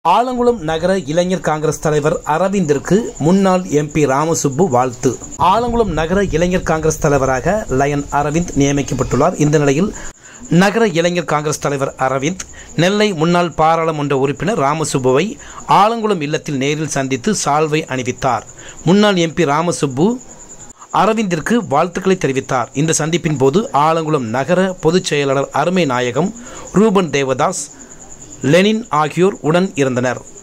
ஆலங்குளம் நகர இளைஞர் காங்கிரஸ் தலைவர் அரவிந்திற்கு முன்னாள் எம்பி ராமசுப்பு வாழ்த்து ஆலங்குளம் நகர இளைஞர் காங்கிரஸ் தலைவராக லயன் அரவிந்த் நியமிக்கப்பட்டுள்ளார் இந்த நிலையில் நகர இளைஞர் காங்கிரஸ் தலைவர் அரவிந்த் நெல்லை முன்னாள் பாராளுமன்ற உறுப்பினர் ராமசுப்புவை ஆலங்குளம் இல்லத்தில் நேரில் சந்தித்து சால்வை அணிவித்தார் முன்னாள் எம்பி ராமசுப்பு அரவிந்திற்கு வாழ்த்துக்களை தெரிவித்தார் இந்த சந்திப்பின் போது ஆலங்குளம் நகர பொதுச் செயலாளர் அருமை நாயகம் ரூபன் தேவதாஸ் லெனின் ஆகியோர் உடன் இருந்தனர்